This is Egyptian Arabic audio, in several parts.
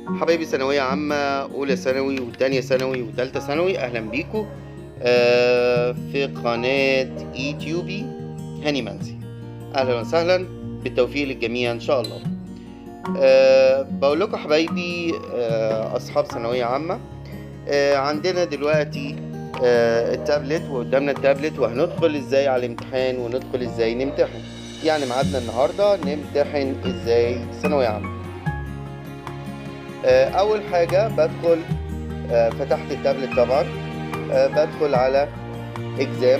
حبايبي ثانوية عامة أولى ثانوي وتانية ثانوي وتالتة ثانوي أهلا بيكم آه في قناة يوتيوبي هاني منسي أهلا وسهلا بالتوفيق للجميع إن شاء الله آه بقول لكم حبايبي آه أصحاب ثانوية عامة آه عندنا دلوقتي آه التابلت وقدامنا التابلت وهندخل ازاي على الامتحان وندخل ازاي نمتحن يعني ميعادنا النهارده نمتحن ازاي ثانوية عامة آه، اول حاجه بدخل آه، فتحت التابلت طبعا آه، بدخل على اكزام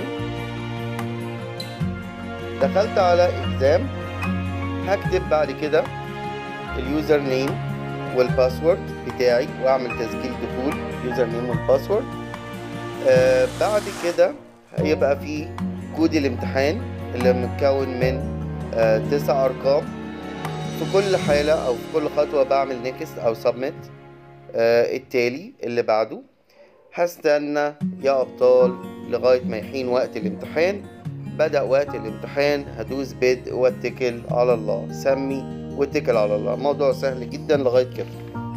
دخلت على اكزام هكتب بعد كده اليوزر نيم والباسورد بتاعي واعمل تسجيل دخول يوزر نيم والباسورد آه بعد كده هيبقى في كود الامتحان اللي متكون من آه تسع ارقام في كل حالة أو في كل خطوة بعمل نيكست أو سبميت آه التالي اللي بعده هستنى يا أبطال لغاية ما يحين وقت الامتحان بدأ وقت الامتحان هدوس بدء واتكل على الله سمي واتكل على الله موضوع سهل جدا لغاية كده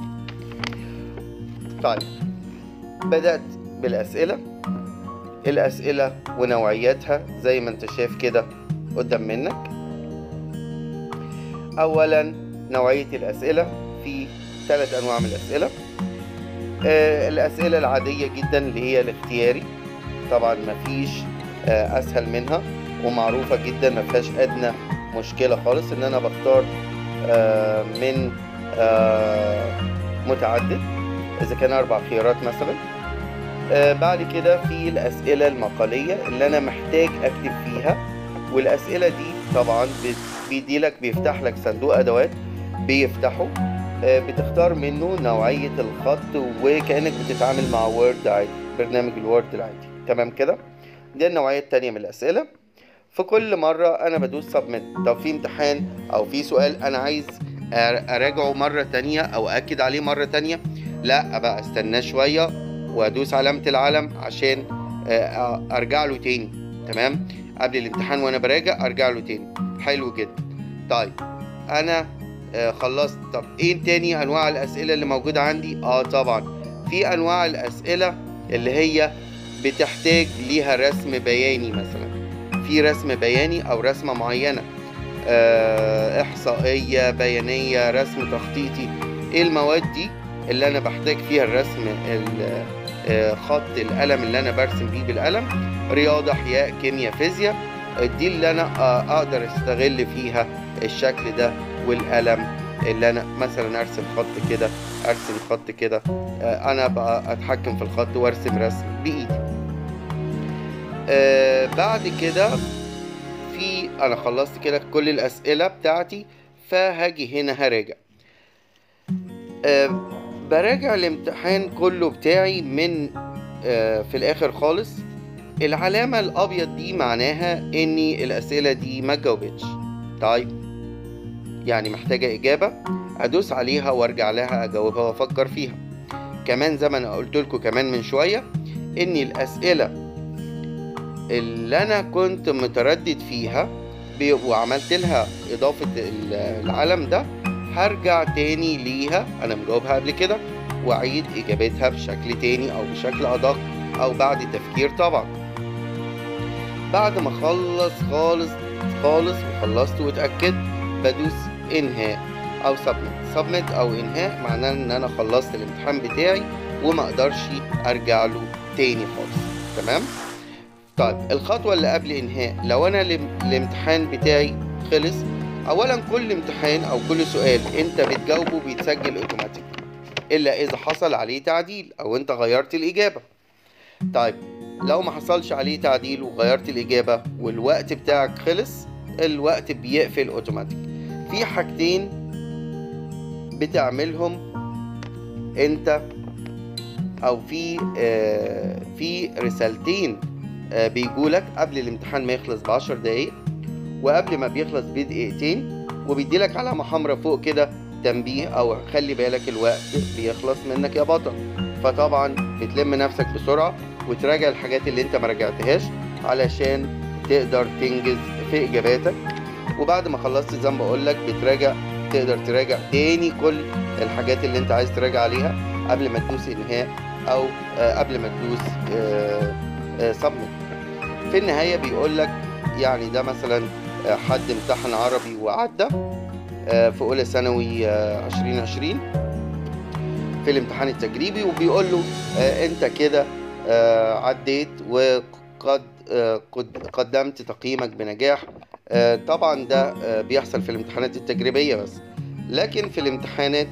طيب بدأت بالأسئلة الأسئلة ونوعياتها زي ما انت شايف كده قدام منك اولا نوعيه الاسئله في ثلاث انواع من الاسئله آه الاسئله العاديه جدا اللي هي الاختياري طبعا مفيش آه اسهل منها ومعروفه جدا ما فيهاش ادنى مشكله خالص ان انا بختار آه من آه متعدد اذا كان اربع خيارات مثلا آه بعد كده في الاسئله المقاليه اللي انا محتاج اكتب فيها والاسئله دي طبعا بيديلك بيفتح لك صندوق ادوات بيفتحه بتختار منه نوعية الخط وكأنك بتتعامل مع وورد عادي برنامج الوورد العادي تمام كده دي النوعية التانية من الأسئلة في كل مرة أنا بدوس سبميت لو في امتحان أو في سؤال أنا عايز أراجعه مرة تانية أو أكد عليه مرة تانية لا بقى استناه شوية وأدوس علامة العلم عشان أرجع له تاني تمام قبل الامتحان وأنا براجع أرجع له تاني حلو جدا طيب انا آه خلصت طب ايه تاني انواع الاسئله اللي موجوده عندي اه طبعا في انواع الاسئله اللي هي بتحتاج ليها رسم بياني مثلا في رسم بياني او رسمه معينه آه احصائيه بيانيه رسم تخطيطي ايه المواد دي اللي انا بحتاج فيها الرسم آه خط القلم اللي انا برسم بيه بالقلم رياضه احياء كيمياء فيزياء دي اللي انا اقدر استغل فيها الشكل ده والقلم اللي انا مثلا ارسم خط كده ارسم خط كده انا بقى اتحكم في الخط وارسم رسم بايدي آه بعد كده في انا خلصت كده كل الاسئله بتاعتي فهاجي هنا هراجع آه براجع الامتحان كله بتاعي من آه في الاخر خالص العلامة الأبيض دي معناها إن الأسئلة دي ما جاوبتش طيب يعني محتاجة إجابة أدوس عليها وأرجع لها أجاوبها وأفكر فيها كمان زي ما أنا قلت لكم كمان من شوية إن الأسئلة اللي أنا كنت متردد فيها وعملت لها إضافة العلم ده هرجع تاني ليها أنا مجاوبها قبل كده وأعيد إجابتها بشكل تاني أو بشكل أدق أو بعد تفكير طبعا بعد ما اخلص خالص خالص وخلصت واتاكدت بدوس انهاء او سبميت سبميت او انهاء معناه ان انا خلصت الامتحان بتاعي وما اقدرش ارجع له تاني خالص تمام طيب الخطوه اللي قبل انهاء لو انا الامتحان بتاعي خلص اولا كل امتحان او كل سؤال انت بتجاوبه بيتسجل اوتوماتيك الا اذا حصل عليه تعديل او انت غيرت الاجابه طيب لو ما حصلش عليه تعديل وغيرت الإجابة والوقت بتاعك خلص الوقت بيقفل اوتوماتيك في حاجتين بتعملهم انت او في آه في رسالتين آه بيجولك قبل الامتحان ما يخلص بعشر دقايق وقبل ما بيخلص بدقيقتين وبيديلك علامة حمراء فوق كده تنبيه او خلي بالك الوقت بيخلص منك يا بطل فطبعا بتلم نفسك بسرعة وتراجع الحاجات اللي انت ما راجعتهاش علشان تقدر تنجز في اجاباتك وبعد ما خلصت زي ما بقول لك بتراجع تقدر تراجع تاني كل الحاجات اللي انت عايز تراجع عليها قبل ما تدوس انهاء او آه، قبل ما تدوس سبميت في النهايه بيقول لك يعني ده مثلا آه، حد امتحن عربي وعدى آه، في اولى ثانوي آه، 2020 في الامتحان التجريبي وبيقول له آه، انت كده آه، عديت وقد آه، قد- قدمت تقييمك بنجاح آه، طبعا ده آه، بيحصل في الامتحانات التجريبية بس لكن في الامتحانات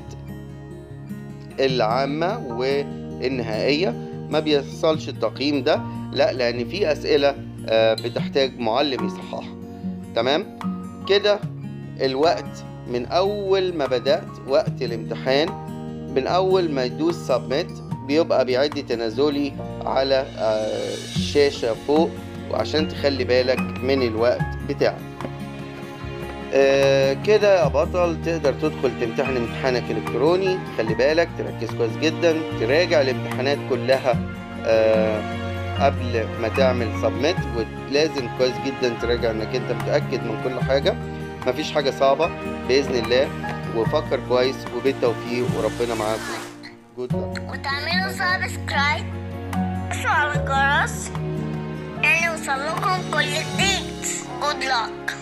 العامة والنهائية ما بيحصلش التقييم ده لا لأن في أسئلة آه، بتحتاج معلم يصححها تمام كده الوقت من أول ما بدأت وقت الامتحان من أول ما يدوس سبميت بيبقى بيعد تنازلي على آه، الشاشة فوق وعشان تخلي بالك من الوقت بتاعك آه، كده يا بطل تقدر تدخل تمتحن امتحانك الكتروني خلي بالك تركز كويس جدا تراجع الامتحانات كلها آه، قبل ما تعمل سبميت ولازم كويس جدا تراجع انك انت متأكد من كل حاجة مفيش حاجة صعبة بإذن الله وفكر كويس وبالتوفيق وربنا معاكم جود luck وتعملوا سبسكرايب وتفعلوا الجرس اللي يوصل لكم كل جديد جود luck